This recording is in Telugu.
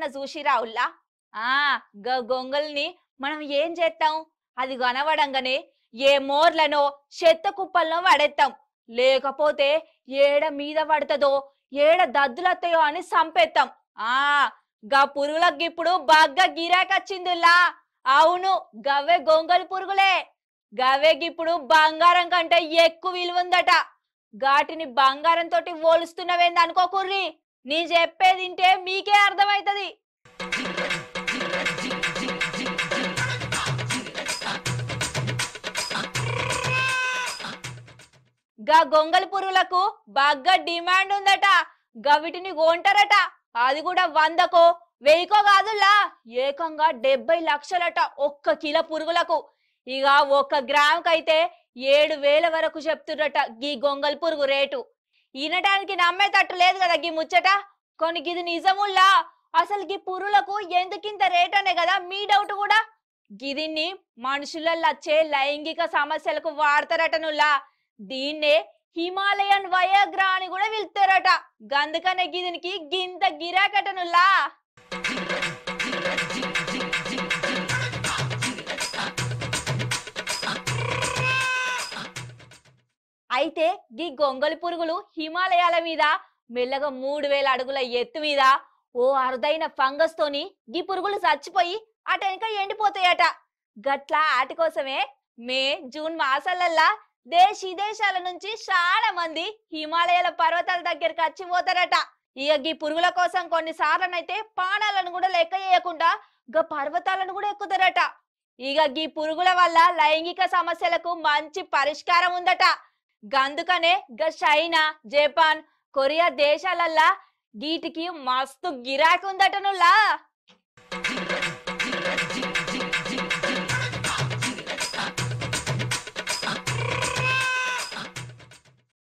ఎప్పుడన్నా చూసిరా ఉల్లా ఆ గ గొంగల్ని మనం ఏం చేస్తాం అది కనబడంగానే ఏ మోర్లనో చెత్త కుప్పల్లో పడేస్తాం లేకపోతే ఏడ మీద పడుతుందో ఏడ దద్దులత్తయో అని సంపేస్తాం ఆ గా పురుగులకు ఇప్పుడు బాగా గిరాకచ్చిందిలా అవును గవ్వే గొంగలి పురుగులే గవ్వే ఇప్పుడు బంగారం కంటే ఎక్కువ విలువ ఉందట గాటిని బంగారం తోటి పోలుస్తున్నవేంది అనుకోకుర్రి నీ చెప్పేది వింటే మీకే అర్థమైతది గా గొంగలి పురుగులకు బాగా డిమాండ్ ఉందట గవిటిని కొంటారట అది కూడా వందకో వెయ్యికో కాదులా ఏకంగా డెబ్బై లక్షలట ఒక్క కిలో పురుగులకు ఇక ఒక్క గ్రామ్ కైతే ఏడు వేల వరకు చెప్తుర్రట గీ గొంగల్ పురుగు రేటు వినడానికి నమ్మేటట్టు లేదు కదా గీ ముచ్చట కొన్ని గిది నిజముల్లా అసలు గీ పురుగులకు ఎందుకింత రేట్ అనే కదా మీ డౌట్ కూడా గిదిన్ని మనుషులలో వచ్చే లైంగిక సమస్యలకు వాడతారట నుల్లా దీన్నే హిమాలయన్ వయాగ్రా అని కూడా పిలుస్తారట గందుకనే గిదినికి గింత గిరాకట నుల్లా అయితే గీ గొంగలి పురుగులు హిమాలయాల మీద మెల్లగా మూడు వేల అడుగుల ఎత్తు మీద ఓ అరుదైన ఫంగస్ తోని గీ పురుగులు చచ్చిపోయి అటెనక ఎండిపోతాయట గట్లా ఆటి కోసమే మే జూన్ మాసాలల్లా దేశ విదేశాల నుంచి చాలా మంది హిమాలయాల పర్వతాల దగ్గరికి వచ్చి పోతారట ఇక గీ పురుగుల కోసం కొన్ని సార్లనైతే పానాలను కూడా లెక్క చేయకుండా గా పర్వతాలను కూడా ఎక్కుతారట ఇక గీ పురుగుల వల్ల లైంగిక సమస్యలకు మంచి పరిష్కారం ఉందట గందుకనే గ చైనా జపాన్ కొరియా దేశాలల్లా వీటికి మస్తు గిరాకీ ఉందట నుల్లా